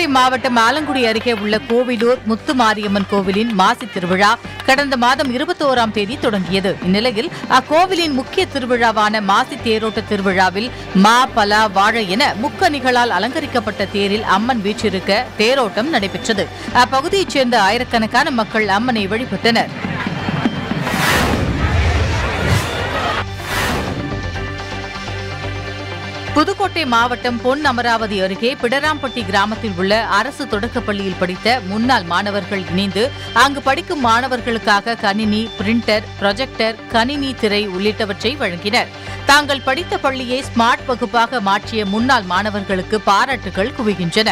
மாவட்டம் ஆலங்குடி அருகே உள்ள கோவிலூர் முத்துமாரியம்மன் கோவிலின் மாசி திருவிழா கடந்த மாதம் இருபத்தோராம் தேதி தொடங்கியது இந்நிலையில் அக்கோவிலின் முக்கிய திருவிழாவான மாசி தேரோட்ட திருவிழாவில் மா பலா வாழை என முக்கணிகளால் அலங்கரிக்கப்பட்ட தேரில் அம்மன் வீற்றிருக்க தேரோட்டம் நடைபெற்றது அப்பகுதியைச் சேர்ந்த ஆயிரக்கணக்கான மக்கள் அம்மனை வழிபட்டனர் புதுக்கோட்டை மாவட்டம் பொன் அமராவதி அருகே பிடராம்பட்டி கிராமத்தில் உள்ள அரசு தொடக்கப் பள்ளியில் படித்த முன்னாள் மாணவர்கள் இணைந்து அங்கு படிக்கும் மாணவர்களுக்காக கணினி பிரிண்டர் ப்ரொஜெக்டர் கணினி திரை உள்ளிட்டவற்றை வழங்கினர் தாங்கள் படித்த பள்ளியை ஸ்மார்ட் வகுப்பாக மாற்றிய முன்னாள் மாணவர்களுக்கு பாராட்டுகள் குவிகின்றன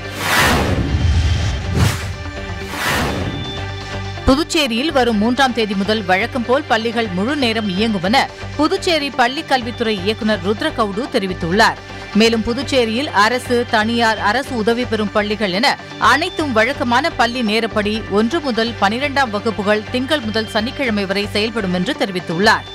புதுச்சேரியில் வரும் மூன்றாம் தேதி முதல் வழக்கம் போல் பள்ளிகள் முழு நேரம் இயங்கும் என புதுச்சேரி பள்ளிக் கல்வித்துறை இயக்குநர் ருத்ரகவுடு தெரிவித்துள்ளார் மேலும் புதுச்சேரியில் அரசு தனியார் அரசு உதவி பெறும் பள்ளிகள் என அனைத்தும் வழக்கமான பள்ளி நேரப்படி ஒன்று முதல் பனிரெண்டாம் வகுப்புகள் திங்கள் முதல் சனிக்கிழமை வரை செயல்படும் என்று தெரிவித்துள்ளார்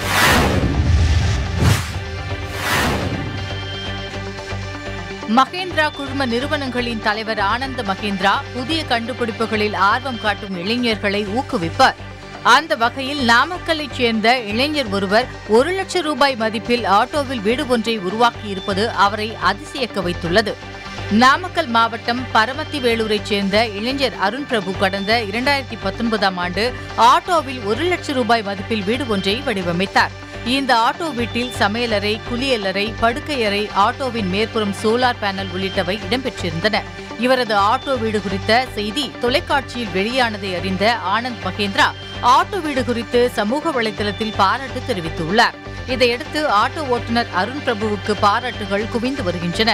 மகேந்திரா குழும நிறுவனங்களின் தலைவர் ஆனந்த மகேந்திரா புதிய கண்டுபிடிப்புகளில் ஆர்வம் காட்டும் இளைஞர்களை ஊக்குவிப்பார் அந்த வகையில் நாமக்கல்லைச் சேர்ந்த இளைஞர் ஒருவர் ஒரு லட்சம் ரூபாய் மதிப்பில் ஆட்டோவில் வீடு ஒன்றை உருவாக்கியிருப்பது அவரை அதிசயக்க வைத்துள்ளது நாமக்கல் மாவட்டம் பரமத்தி வேலூரைச் சேர்ந்த இளைஞர் அருண் பிரபு கடந்த இரண்டாயிரத்தி பத்தொன்பதாம் ஆண்டு ஆட்டோவில் ஒரு லட்சம் ரூபாய் மதிப்பில் வீடு ஒன்றை வடிவமைத்தார் இந்த ஆட்டோ வீட்டில் சமையலறை குளியலறை படுக்கையறை ஆட்டோவின் மேற்புறம் சோலார் பேனல் உள்ளிட்டவை இடம்பெற்றிருந்தன இவரது ஆட்டோ வீடு குறித்த செய்தி தொலைக்காட்சியில் வெளியானதை அறிந்த ஆனந்த் மகேந்திரா ஆட்டோ வீடு குறித்து சமூக வலைதளத்தில் பாராட்டு தெரிவித்துள்ளார் இதையடுத்து ஆட்டோ ஓட்டுநர் அருண் பிரபுவுக்கு பாராட்டுகள் குவிந்து வருகின்றன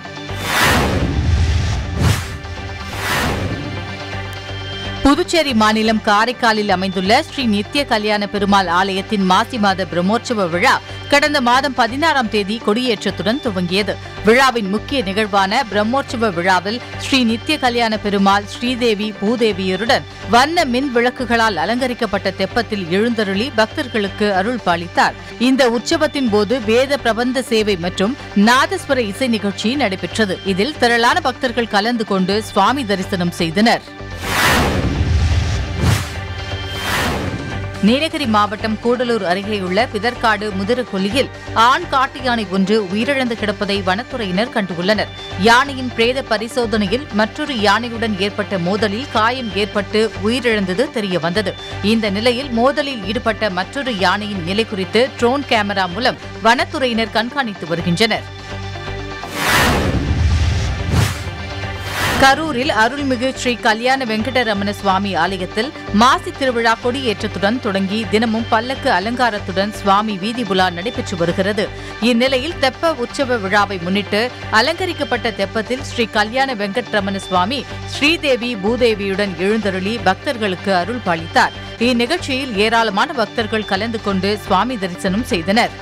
புதுச்சேரி மாநிலம் காரைக்காலில் அமைந்துள்ள ஸ்ரீ நித்ய கல்யாண பெருமாள் ஆலயத்தின் மாசி மாத பிரம்மோற்சவ விழா கடந்த மாதம் பதினாறாம் தேதி கொடியேற்றத்துடன் துவங்கியது விழாவின் முக்கிய நிகழ்வான பிரம்மோற்சவ விழாவில் ஸ்ரீ நித்ய கல்யாண பெருமாள் ஸ்ரீதேவி பூதேவியருடன் வண்ண மின் விளக்குகளால் அலங்கரிக்கப்பட்ட தெப்பத்தில் எழுந்தருளி பக்தர்களுக்கு அருள் பாலித்தார் இந்த உற்சவத்தின் போது வேத பிரபந்த சேவை மற்றும் நாதஸ்வர இசை நிகழ்ச்சி நடைபெற்றது இதில் திரளான பக்தர்கள் கலந்து கொண்டு சுவாமி தரிசனம் செய்தனர் நீலகிரி மாவட்டம் கூடலூர் அருகேயுள்ள பிதற்காடு முதிரகொல்லியில் ஆண் காட்டு யானை ஒன்று உயிரிழந்து கிடப்பதை வனத்துறையினர் கண்டுள்ளனர் யானையின் பிரேத பரிசோதனையில் மற்றொரு யானையுடன் ஏற்பட்ட மோதலில் காயம் ஏற்பட்டு உயிரிழந்தது தெரியவந்தது இந்த நிலையில் மோதலில் ஈடுபட்ட மற்றொரு யானையின் நிலை குறித்து ட்ரோன் கேமரா மூலம் வனத்துறையினர் கண்காணித்து வருகின்றனர் கரூரில் அருள்மிகு ஸ்ரீ கல்யாண வெங்கடரமண சுவாமி ஆலயத்தில் மாசி திருவிழா கொடியேற்றத்துடன் தொடங்கி தினமும் பல்லக்கு அலங்காரத்துடன் சுவாமி வீதி உலா நடைபெற்று வருகிறது இந்நிலையில் தெப்ப உற்சவ விழாவை முன்னிட்டு அலங்கரிக்கப்பட்ட தெப்பத்தில் ஸ்ரீ கல்யாண வெங்கட்ரமண சுவாமி ஸ்ரீதேவி பூதேவியுடன் எழுந்தருளி பக்தர்களுக்கு அருள் பாலித்தார் இந்நிகழ்ச்சியில் ஏராளமான பக்தர்கள் கலந்து கொண்டு சுவாமி தரிசனம் செய்தனர்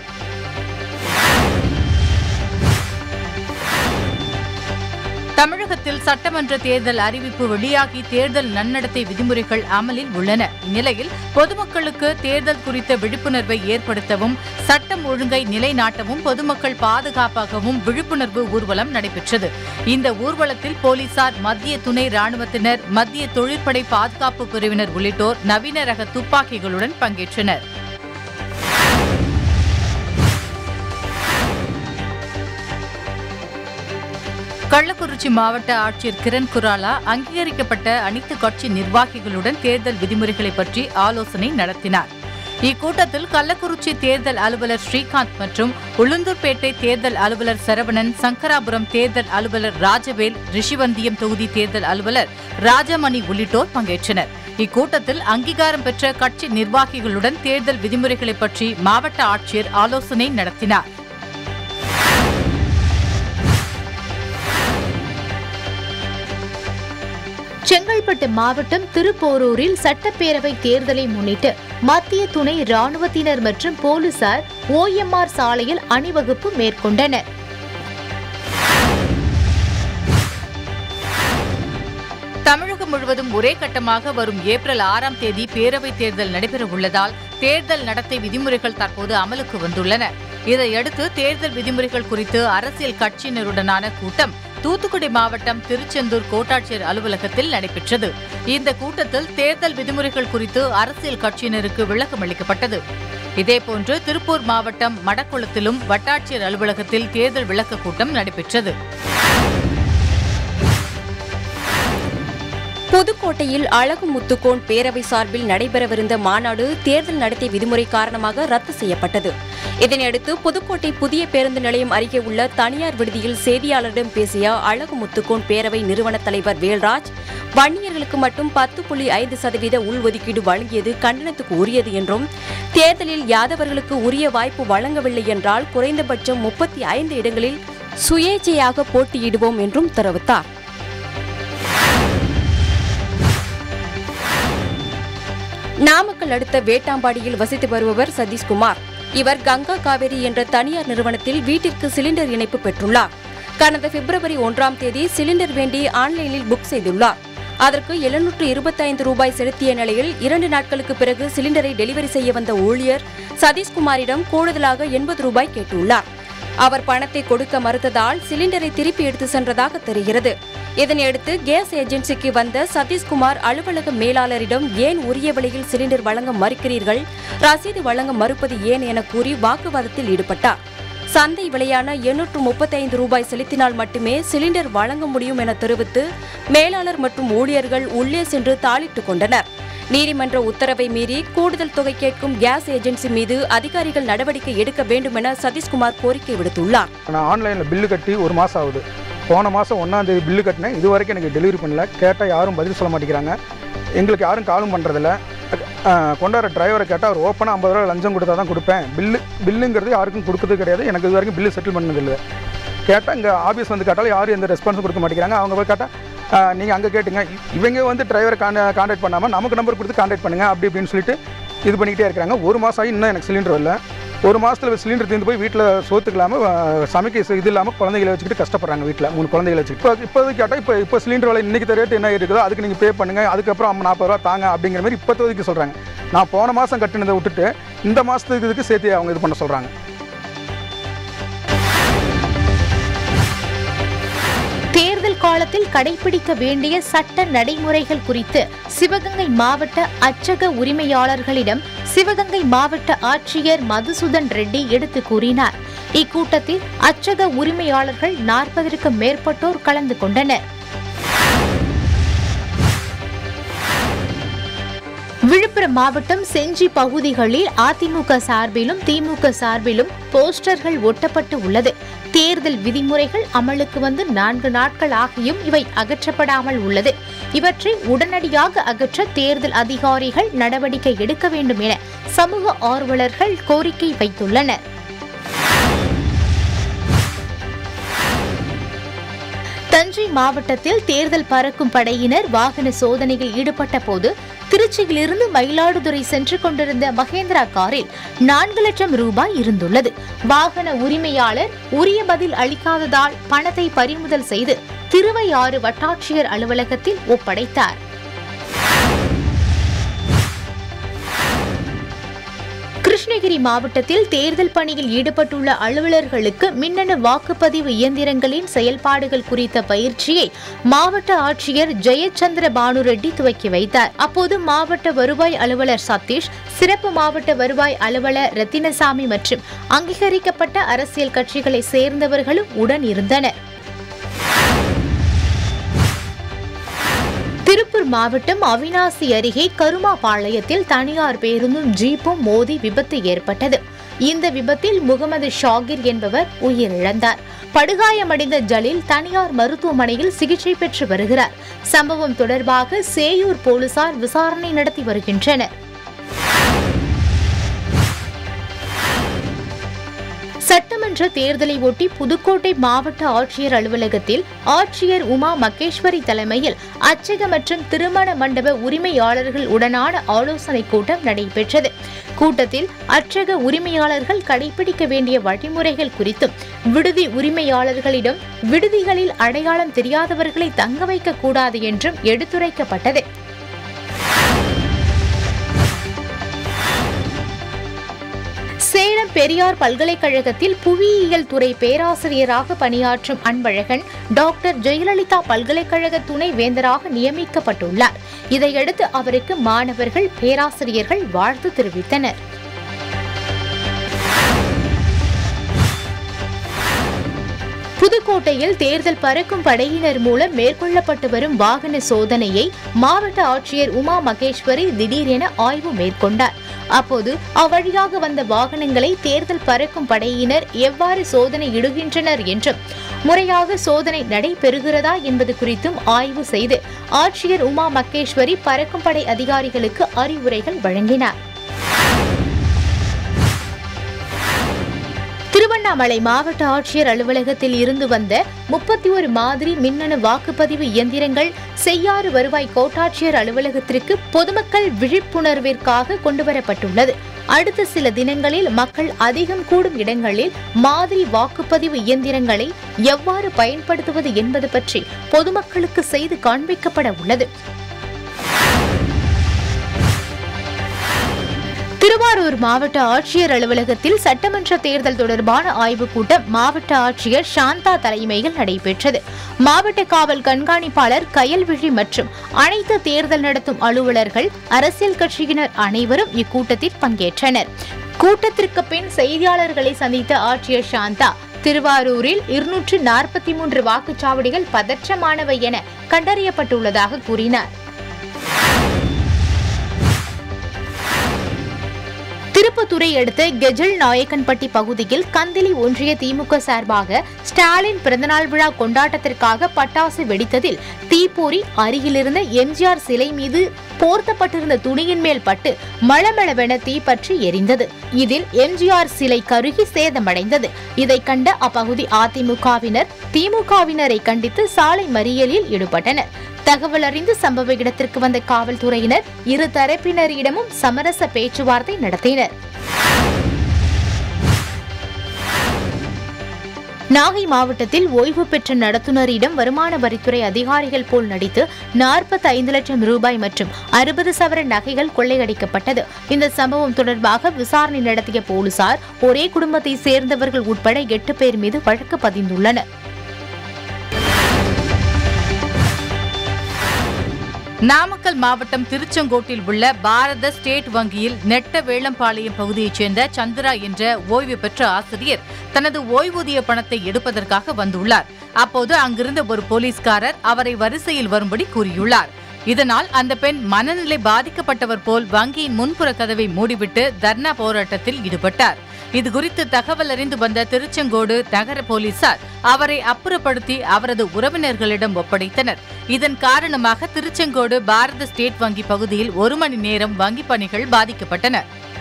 தமிழகத்தில் சட்டமன்ற தேர்தல் அறிவிப்பு வெளியாகி தேர்தல் நன்னடத்தை விதிமுறைகள் அமலில் உள்ளன இந்நிலையில் பொதுமக்களுக்கு தேர்தல் குறித்த விழிப்புணர்வை ஏற்படுத்தவும் சட்டம் ஒழுங்கை நிலைநாட்டவும் பொதுமக்கள் பாதுகாப்பாகவும் விழிப்புணர்வு ஊர்வலம் நடைபெற்றது இந்த ஊர்வலத்தில் போலீசார் மத்திய துணை ராணுவத்தினர் மத்திய தொழிற்படை பாதுகாப்பு பிரிவினர் உள்ளிட்டோர் நவீன ரக துப்பாக்கிகளுடன் பங்கேற்றனர் கள்ளக்குறிச்சி மாவட்ட ஆட்சியர் கிரண் குராலா அங்கீகரிக்கப்பட்ட அனைத்து கட்சி நிர்வாகிகளுடன் தேர்தல் விதிமுறைகளை பற்றி ஆலோசனை நடத்தினார் இக்கூட்டத்தில் கள்ளக்குறிச்சி தேர்தல் அலுவலர் ஸ்ரீகாந்த் மற்றும் உளுந்தூர்பேட்டை தேர்தல் அலுவலர் சரவணன் சங்கராபுரம் தேர்தல் அலுவலர் ராஜவேல் ரிஷிவந்தியம் தொகுதி தேர்தல் அலுவலர் ராஜமணி உள்ளிட்டோர் பங்கேற்றனர் இக்கூட்டத்தில் அங்கீகாரம் பெற்ற கட்சி நிர்வாகிகளுடன் தேர்தல் விதிமுறைகளை பற்றி மாவட்ட ஆட்சியர் ஆலோசனை நடத்தினார் செங்கல்பட்டு மாவட்டம் திருப்போரூரில் சட்டப்பேரவை தேர்தலை முன்னிட்டு மத்திய துணை ராணுவத்தினர் மற்றும் போலீசார் ஓஎம்ஆர் சாலையில் அணிவகுப்பு மேற்கொண்டனர் தமிழகம் முழுவதும் ஒரே கட்டமாக வரும் ஏப்ரல் ஆறாம் தேதி பேரவைத் தேர்தல் நடைபெற உள்ளதால் தேர்தல் நடத்தை விதிமுறைகள் தற்போது அமலுக்கு வந்துள்ளன இதையடுத்து தேர்தல் விதிமுறைகள் குறித்து அரசியல் கட்சியினருடனான கூட்டம் தூத்துக்குடி மாவட்டம் திருச்செந்தூர் கோட்டாட்சியர் அலுவலகத்தில் நடைபெற்றது இந்த கூட்டத்தில் தேர்தல் விதிமுறைகள் குறித்து அரசியல் கட்சியினருக்கு விளக்கம் அளிக்கப்பட்டது இதேபோன்று திருப்பூர் மாவட்டம் மடக்குளத்திலும் வட்டாட்சியர் அலுவலகத்தில் தேர்தல் விளக்க கூட்டம் நடைபெற்றது புதுக்கோட்டையில் அழகு முத்துக்கோன் பேரவை சார்பில் நடைபெறவிருந்த மாநாடு தேர்தல் நடத்தை விதிமுறை காரணமாக ரத்து செய்யப்பட்டது இதனையடுத்து புதுக்கோட்டை புதிய பேருந்து நிலையம் அருகே உள்ள தனியார் விடுதியில் செய்தியாளரிடம் பேசிய அழகு முத்துக்கோன் பேரவை நிறுவன தலைவர் வேல்ராஜ் வன்னியர்களுக்கு மட்டும் பத்து புள்ளி ஐந்து சதவீத உள்ஒதுக்கீடு வழங்கியது கண்டனத்துக்கு உரியது என்றும் தேர்தலில் யாதவர்களுக்கு உரிய வாய்ப்பு வழங்கவில்லை என்றால் குறைந்தபட்சம் முப்பத்தி ஐந்து இடங்களில் சுயேட்சையாக போட்டியிடுவோம் என்றும் தெரிவித்தார் நாமக்கல் அடுத்த வேட்டாம்பாடியில் வசித்து வருபவர் சதீஷ்குமார் இவர் கங்கா காவேரி என்ற தனியார் நிறுவனத்தில் வீட்டிற்கு சிலிண்டர் இணைப்பு பெற்றுள்ளார் கடந்த பிப்ரவரி ஒன்றாம் தேதி சிலிண்டர் வேண்டி ஆன்லைனில் புக் செய்துள்ளார் அதற்கு எழுநூற்று இருபத்தைந்து ரூபாய் செலுத்திய நிலையில் இரண்டு நாட்களுக்கு பிறகு சிலிண்டரை டெலிவரி செய்ய வந்த ஊழியர் சதீஷ்குமாரிடம் கூடுதலாக எண்பது ரூபாய் கேட்டுள்ளார் அவர் பணத்தை கொடுக்க மறுத்ததால் சிலிண்டரை திருப்பி எடுத்து சென்றதாக தெரிகிறது இதனையடுத்து கேஸ் ஏஜென்சிக்கு வந்த சதீஷ்குமார் அலுவலக மேலாளரிடம் ஏன் உரிய விலையில் சிலிண்டர் வழங்க மறுக்கிறீர்கள் ரசீது வழங்க மறுப்பது ஏன் என கூறி வாக்குவாதத்தில் ஈடுபட்டார் சந்தை விலையான எண்ணூற்று முப்பத்தைந்து ரூபாய் செலுத்தினால் மட்டுமே சிலிண்டர் வழங்க முடியும் என தெரிவித்து மேலாளர் மற்றும் ஊழியர்கள் உள்ளே சென்று தாளிட்டுக் கொண்டனர் நீதிமன்ற உத்தரவை மீறி கூடுதல் தொகை கேட்கும் கேஸ் ஏஜென்சி மீது அதிகாரிகள் நடவடிக்கை எடுக்க வேண்டும் என சதீஷ்குமார் கோரிக்கை விடுத்துள்ளார் நான் ஆன்லைனில் பில்லு கட்டி ஒரு மாதம் ஆகுது போன மாதம் ஒன்றாந்தேதி பில்லு கட்டினேன் இது வரைக்கும் எனக்கு டெலிவரி பண்ணல கேட்டால் யாரும் பதில் சொல்ல மாட்டேங்கிறாங்க எங்களுக்கு யாரும் காலும் பண்ணுறதில்ல கொண்டாடுற டிரைவரை கேட்டால் அவர் ஓப்பனாக ஐம்பது ரூபா லஞ்சம் கொடுத்தா தான் கொடுப்பேன் பில்லு பில்லுங்கிறது யாருக்கும் கொடுக்கறது கிடையாது எனக்கு இது வரைக்கும் பில்லு செட்டில் பண்ணதில்லை கேட்டால் இங்கே ஆஃபீஸ் வந்து கேட்டாலும் யாரும் எந்த ரெஸ்பான்ஸும் கொடுக்க மாட்டேங்கிறாங்க அவங்க போய் கேட்டால் நீங்கள் அங்கே கேட்டுங்க இவங்க வந்து டிரைவரை கான் கான்டாக்ட் பண்ணாமல் நமக்கு நம்பர் கொடுத்து கான்டாக்ட் பண்ணுங்கள் அப்படி இப்படின்னு சொல்லிட்டு இது பண்ணிக்கிட்டே இருக்கிறாங்க ஒரு மாதம் ஆகி இன்னும் எனக்கு சிலிண்டர் வரல ஒரு மாதத்தில் சிலிண்டர் தீர்ந்து போய் வீட்டில் சோத்துக்கு இல்லாமல் சமைக்க இது இல்லாமல் குழந்தைகளை வச்சுக்கிட்டு கஷ்டப்படுறாங்க வீட்டில் மூணு குழந்தைகளை வச்சுக்கிட்டு இப்போ இப்போதைக்கு கேட்டால் இப்போ இப்போ சிலிண்டர் விலை இன்றைக்கி ரேட் என்ன இருக்குதோ அதுக்கு நீங்கள் பே பண்ணுங்கள் அதுக்கப்புறம் அம்மா நாற்பது ரூபா தாங்க அப்படிங்கிற மாதிரி இப்போதைக்கு சொல்கிறாங்க நான் போன மாதம் கட்டினதை விட்டுட்டு இந்த மாதத்துக்கு இதுக்கு சேர்த்து அவங்க இது பண்ண சொல்கிறாங்க தேர்தல் காலத்தில் கடைபிடிக்க வேண்டிய சட்ட நடைமுறைகள் குறித்து சிவகங்கை மாவட்ட அச்சக உரிமையாளர்களிடம் சிவகங்கை மாவட்ட ஆட்சியர் மதுசூதன் ரெட்டி எடுத்து கூறினார் இக்கூட்டத்தில் அச்சக உரிமையாளர்கள் நாற்பதற்கும் மேற்பட்டோர் கலந்து கொண்டனர் விழுப்புரம் மாவட்டம் செஞ்சி பகுதிகளில் அதிமுக சார்பிலும் திமுக சார்பிலும் போஸ்டர்கள் ஒட்டப்பட்டு உள்ளது தேர்தல் விதிமுறைகள் அமலுக்கு வந்து நான்கு நாட்கள் ஆகியும் இவை அகற்றப்படாமல் உள்ளது இவற்றை உடனடியாக அகற்ற தேர்தல் அதிகாரிகள் நடவடிக்கை எடுக்க வேண்டும் என சமூக ஆர்வலர்கள் கோரிக்கை வைத்துள்ளனர் தஞ்சை மாவட்டத்தில் தேர்தல் பறக்கும் படையினர் வாகன சோதனையில் ஈடுபட்ட போது திருச்சியிலிருந்து மயிலாடுதுறை சென்று கொண்டிருந்த மகேந்திரா காரில் நான்கு லட்சம் ரூபாய் இருந்துள்ளது வாகன உரிமையாளர் உரிய பதில் அளிக்காததால் பணத்தை பறிமுதல் செய்து திருவையாறு வட்டாட்சியர் அலுவலகத்தில் ஒப்படைத்தார் கிருஷ்ணகிரி மாவட்டத்தில் தேர்தல் பணியில் ஈடுபட்டுள்ள அலுவலர்களுக்கு மின்னணு வாக்குப்பதிவு இயந்திரங்களின் செயல்பாடுகள் குறித்த பயிற்சியை மாவட்ட ஆட்சியர் ஜெயச்சந்திர பானுரெட்டி துவக்கி வைத்தார் அப்போது மாவட்ட வருவாய் அலுவலர் சதீஷ் சிறப்பு மாவட்ட வருவாய் அலுவலர் ரத்தினசாமி மற்றும் அங்கீகரிக்கப்பட்ட அரசியல் கட்சிகளை சேர்ந்தவர்களும் உடன் இருந்தனர் திருப்பூர் மாவட்டம் அவினாசி அருகே கருமாபாளையத்தில் தனியார் பேருந்தும் ஜீப்பும் மோதி விபத்து ஏற்பட்டது இந்த விபத்தில் முகமது ஷாகிர் என்பவர் உயிரிழந்தார் படுகாயமடைந்த ஜலீல் தனியார் மருத்துவமனையில் சிகிச்சை பெற்று வருகிறார் சம்பவம் தொடர்பாக சேயூர் போலீசார் விசாரணை நடத்தி வருகின்றனர் சட்டமன்ற தேர்தலை ஒட்டி புதுக்கோட்டை மாவட்ட ஆட்சியர் அலுவலகத்தில் ஆட்சியர் உமா மகேஸ்வரி தலைமையில் அச்சக மற்றும் திருமண மண்டப உரிமையாளர்கள் உடனான ஆலோசனைக் கூட்டம் நடைபெற்றது கூட்டத்தில் அச்சக உரிமையாளர்கள் கடைபிடிக்க வேண்டிய வழிமுறைகள் குறித்தும் விடுதி உரிமையாளர்களிடம் விடுதிகளில் அடையாளம் தெரியாதவர்களை தங்க வைக்க கூடாது என்றும் எடுத்துரைக்கப்பட்டது சேலம் பெரியார் பல்கலைக்கழகத்தில் புவியியல் துறை பேராசிரியராக பணியாற்றும் அன்பழகன் டாக்டர் ஜெயலலிதா பல்கலைக்கழக துணை வேந்தராக நியமிக்கப்பட்டுள்ளார் இதையடுத்து அவருக்கு மாணவர்கள் பேராசிரியர்கள் வாழ்த்து தெரிவித்தனர் புதுக்கோட்டையில் தேர்தல் பறக்கும் படையினர் மூலம் மேற்கொள்ளப்பட்டு வரும் வாகன சோதனையை மாவட்ட ஆட்சியர் உமா மகேஸ்வரி திடீரென ஆய்வு மேற்கொண்டார் அப்போது அவ்வழியாக வந்த வாகனங்களை தேர்தல் பறக்கும் படையினர் எவ்வாறு சோதனை இடுகின்றனர் என்றும் முறையாக சோதனை நடைபெறுகிறதா என்பது குறித்தும் ஆய்வு செய்து ஆட்சியர் உமா மகேஸ்வரி பறக்கும் படை அதிகாரிகளுக்கு அறிவுரைகள் வழங்கினார் திருவண்ணாமலை மாவட்ட ஆட்சியர் அலுவலகத்தில் இருந்து வந்த முப்பத்தி ஒரு மாதிரி மின்னணு வாக்குப்பதிவு இயந்திரங்கள் செய்யாறு வருவாய் கோட்டாட்சியர் அலுவலகத்திற்கு பொதுமக்கள் விழிப்புணர்விற்காக கொண்டுவரப்பட்டுள்ளது அடுத்த சில தினங்களில் மக்கள் அதிகம் கூடும் இடங்களில் மாதிரி வாக்குப்பதிவு இயந்திரங்களை எவ்வாறு பயன்படுத்துவது என்பது பற்றி பொதுமக்களுக்கு செய்து காண்பிக்கப்பட உள்ளது திருவாரூர் மாவட்ட ஆட்சியர் அலுவலகத்தில் சட்டமன்ற தேர்தல் தொடர்பான ஆய்வுக் கூட்டம் மாவட்ட ஆட்சியர் சாந்தா தலைமையில் நடைபெற்றது மாவட்ட காவல் கண்காணிப்பாளர் கயல்விழி மற்றும் அனைத்து தேர்தல் நடத்தும் அலுவலர்கள் அரசியல் கட்சியினர் அனைவரும் இக்கூட்டத்தில் பங்கேற்றனர் கூட்டத்திற்கு பின் செய்தியாளர்களை சந்தித்த ஆட்சியர் சாந்தா திருவாரூரில் இருநூற்று நாற்பத்தி மூன்று வாக்குச்சாவடிகள் பதற்றமானவை என கண்டறியப்பட்டுள்ளதாக கூறினார் திருப்பத்துறை அடுத்த கெஜல் நாயக்கன்பட்டி பகுதியில் கந்திலி ஒன்றிய திமுக சார்பாக ஸ்டாலின் பிறந்தநாள் விழா கொண்டாட்டத்திற்காக பட்டாசு வெடித்ததில் தீப்பொறி அருகிலிருந்த எம்ஜிஆர் சிலை மீது போர்த்தப்பட்டிருந்த துணியின் மேல் பட்டு மளமளவென தீப்பற்றி எரிந்தது இதில் எம்ஜிஆர் சிலை கருகி சேதமடைந்தது இதை கண்ட அப்பகுதி அதிமுகவினர் திமுகவினரை கண்டித்து சாலை மறியலில் ஈடுபட்டனர் தகவல் அறிந்து சம்பவ இடத்திற்கு வந்த காவல்துறையினர் இரு தரப்பினரிடமும் சமரச பேச்சுவார்த்தை நடத்தினர் நாகை மாவட்டத்தில் ஓய்வு பெற்ற நடத்துனரிடம் வருமான வரித்துறை அதிகாரிகள் போல் நடித்து நாற்பத்தி ஐந்து லட்சம் ரூபாய் மற்றும் அறுபது சவர நகைகள் கொள்ளையடிக்கப்பட்டது இந்த சம்பவம் தொடர்பாக விசாரணை நடத்திய போலீசார் ஒரே குடும்பத்தை சேர்ந்தவர்கள் உட்பட எட்டு பேர் மீது வழக்கு பதிந்துள்ளனர் நாமக்கல் மாவட்டம் திருச்செங்கோட்டில் உள்ள பாரத ஸ்டேட் வங்கியில் நெட்ட வேளம்பாளையம் பகுதியைச் சேர்ந்த சந்திரா என்ற ஓய்வு பெற்ற ஆசிரியர் தனது ஓய்வூதிய பணத்தை எடுப்பதற்காக வந்துள்ளார் அப்போது அங்கிருந்த ஒரு போலீஸ்காரர் அவரை வரிசையில் வரும்படி கூறியுள்ளார் இதனால் அந்த பெண் மனநிலை பாதிக்கப்பட்டவர் போல் வங்கியின் முன்புற கதவை மூடிவிட்டு தர்ணா போராட்டத்தில் ஈடுபட்டார் இதுகுறித்து தகவல் அறிந்து வந்த திருச்செங்கோடு நகர போலீசார் அவரை அப்புறப்படுத்தி அவரது உறவினர்களிடம் ஒப்படைத்தனர் இதன் காரணமாக திருச்செங்கோடு பாரத ஸ்டேட் வங்கி பகுதியில் ஒரு மணி நேரம் வங்கி பணிகள் பாதிக்கப்பட்டன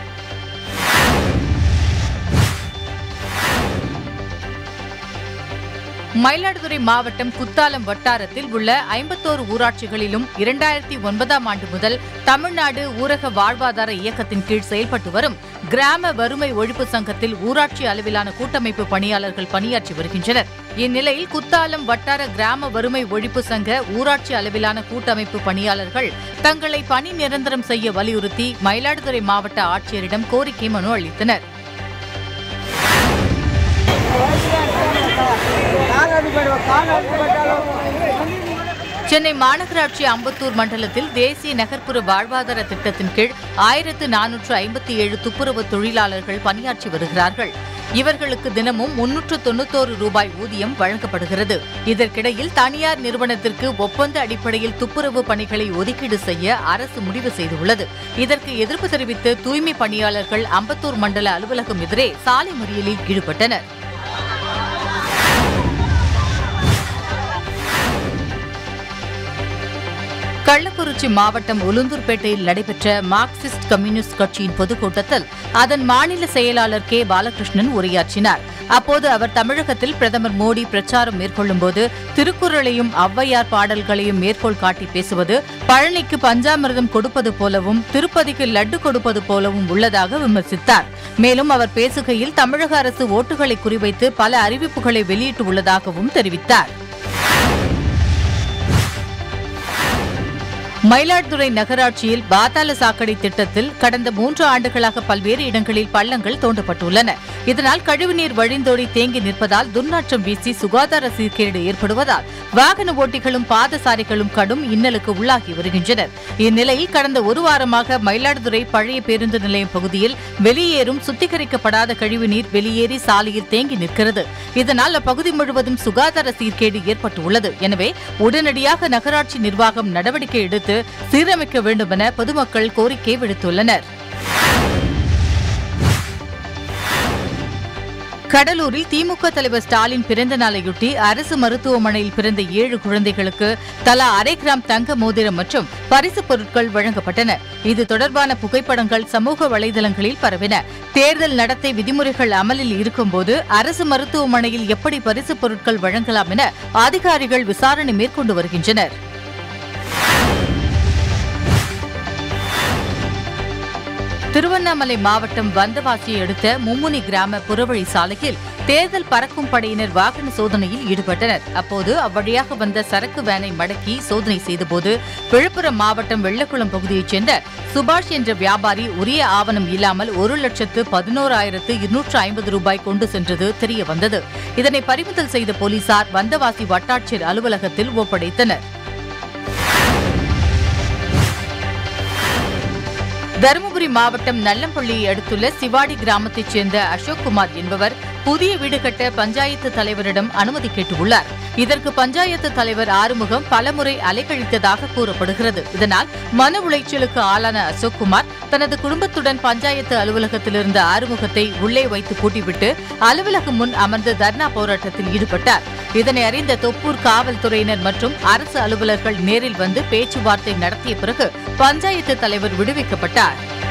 மயிலாடுதுறை மாவட்டம் குத்தாலம் வட்டாரத்தில் உள்ள ஐம்பத்தோரு ஊராட்சிகளிலும் இரண்டாயிரத்தி ஒன்பதாம் ஆண்டு முதல் தமிழ்நாடு ஊரக வாழ்வாதார இயக்கத்தின் கீழ் செயல்பட்டு வரும் கிராம வறுமை ஒழிப்பு சங்கத்தில் ஊராட்சி அளவிலான கூட்டமைப்பு பணியாளர்கள் பணியாற்றி வருகின்றனர் இந்நிலையில் குத்தாலம் வட்டார கிராம வறுமை ஒழிப்பு சங்க ஊராட்சி அளவிலான கூட்டமைப்பு பணியாளர்கள் தங்களை பணி நிரந்தரம் செய்ய வலியுறுத்தி மயிலாடுதுறை மாவட்ட ஆட்சியரிடம் கோரிக்கை மனு அளித்தனர் சென்னை மாநகராட்சி அம்பத்தூர் மண்டலத்தில் தேசிய நகர்ப்புற வாழ்வாதார திட்டத்தின் கீழ் ஆயிரத்து நானூற்று ஐம்பத்தி ஏழு துப்புரவு தொழிலாளர்கள் பணியாற்றி வருகிறார்கள் இவர்களுக்கு தினமும் முன்னூற்று தொண்ணூத்தோரு ரூபாய் ஊதியம் வழங்கப்படுகிறது இதற்கிடையில் தனியார் நிறுவனத்திற்கு ஒப்பந்த அடிப்படையில் துப்புரவு பணிகளை ஒதுக்கீடு செய்ய அரசு முடிவு செய்துள்ளது இதற்கு எதிர்ப்பு தெரிவித்து தூய்மை பணியாளர்கள் அம்பத்தூர் மண்டல அலுவலகம் எதிரே சாலை மறியலில் ஈடுபட்டனர் கள்ளக்குறிச்சி மாவட்டம் உளுந்தூர்பேட்டையில் நடைபெற்ற மார்க்சிஸ்ட் கம்யூனிஸ்ட் கட்சியின் பொதுக்கூட்டத்தில் அதன் மாநில செயலாளர் கே பாலகிருஷ்ணன் உரையாற்றினார் அப்போது அவர் தமிழகத்தில் பிரதமர் மோடி பிரச்சாரம் மேற்கொள்ளும்போது திருக்குறளையும் ஔவையார் பாடல்களையும் மேற்கோள் காட்டி பேசுவது பழனிக்கு பஞ்சாமிர்தம் கொடுப்பது போலவும் திருப்பதிக்கு லட்டு கொடுப்பது போலவும் உள்ளதாக விமர்சித்தார் மேலும் அவர் பேசுகையில் தமிழக அரசு ஓட்டுகளை குறிவைத்து பல அறிவிப்புகளை வெளியிட்டுள்ளதாகவும் தெரிவித்தார் மயிலாடுதுறை நகராட்சியில் பாதாள சாக்கடை திட்டத்தில் கடந்த மூன்று ஆண்டுகளாக பல்வேறு இடங்களில் பள்ளங்கள் தோண்டப்பட்டுள்ளன இதனால் கழிவுநீர் வழிந்தோடி தேங்கி நிற்பதால் துர்நாற்றம் வீசி சுகாதார சீர்கேடு ஏற்படுவதால் வாகன ஓட்டிகளும் பாதசாரிகளும் கடும் இன்னலுக்கு உள்ளாகி வருகின்றனர் இந்நிலையில் கடந்த ஒரு வாரமாக மயிலாடுதுறை பழைய பேருந்து நிலையம் பகுதியில் வெளியேறும் சுத்திகரிக்கப்படாத கழிவுநீர் வெளியேறி சாலையில் தேங்கி நிற்கிறது இதனால் அப்பகுதி முழுவதும் சுகாதார சீர்கேடு ஏற்பட்டுள்ளது எனவே உடனடியாக நகராட்சி நிர்வாகம் நடவடிக்கை எடுத்து சீரமைக்க வேண்டும் என பொதுமக்கள் கோரிக்கை விடுத்துள்ளனர் கடலூரில் திமுக தலைவர் ஸ்டாலின் பிறந்த நாளையொட்டி அரசு மருத்துவமனையில் பிறந்த ஏழு குழந்தைகளுக்கு தலா அரை கிராம் தங்க மோதிரம் மற்றும் பரிசுப் பொருட்கள் வழங்கப்பட்டன இது தொடர்பான புகைப்படங்கள் சமூக வலைதளங்களில் பரவின தேர்தல் நடத்தை விதிமுறைகள் அமலில் இருக்கும்போது அரசு மருத்துவமனையில் எப்படி பரிசுப் பொருட்கள் வழங்கலாம் என அதிகாரிகள் விசாரணை மேற்கொண்டு வருகின்றனர் திருவண்ணாமலை மாவட்டம் வந்தவாசியை அடுத்த மும்முனி கிராம புறவழி சாலையில் தேர்தல் பறக்கும் படையினர் வாகன சோதனையில் ஈடுபட்டனர் அப்போது அவ்வழியாக வந்த சரக்கு வேனை மடக்கி சோதனை செய்தபோது விழுப்புரம் மாவட்டம் வெள்ளக்குளம் பகுதியைச் சேர்ந்த சுபாஷ் என்ற வியாபாரி உரிய ஆவணம் இல்லாமல் ஒரு லட்சத்து பதினோராயிரத்து இருநூற்று ஐம்பது ரூபாய் கொண்டு சென்றது தெரிய வந்தது இதனை பறிமுதல் செய்த போலீசார் வந்தவாசி வட்டாட்சியர் அலுவலகத்தில் ஒப்படைத்தனர் தருமபுரி மாவட்டம் நல்லம்பள்ளியை அடுத்துள்ள சிவாடி கிராமத்தைச் சேர்ந்த அசோக் குமார் என்பவர் புதிய வீடு கட்ட பஞ்சாயத்து தலைவரிடம் அனுமதி கேட்டுள்ளார் இதற்கு பஞ்சாயத்து தலைவர் ஆறுமுகம் பலமுறை அலைக்கழித்ததாக கூறப்படுகிறது இதனால் மன உளைச்சலுக்கு ஆளான அசோக் குமார் தனது குடும்பத்துடன் பஞ்சாயத்து அலுவலகத்தில் இருந்த ஆறுமுகத்தை உள்ளே வைத்து பூட்டிவிட்டு அலுவலகம் முன் அமர்ந்து தர்ணா போராட்டத்தில் ஈடுபட்டார் இதனை அறிந்த தொப்பூர் காவல்துறையினர் மற்றும் அரசு அலுவலர்கள் நேரில் வந்து பேச்சுவார்த்தை நடத்திய பிறகு பஞ்சாயத்து தலைவர் விடுவிக்கப்பட்டார்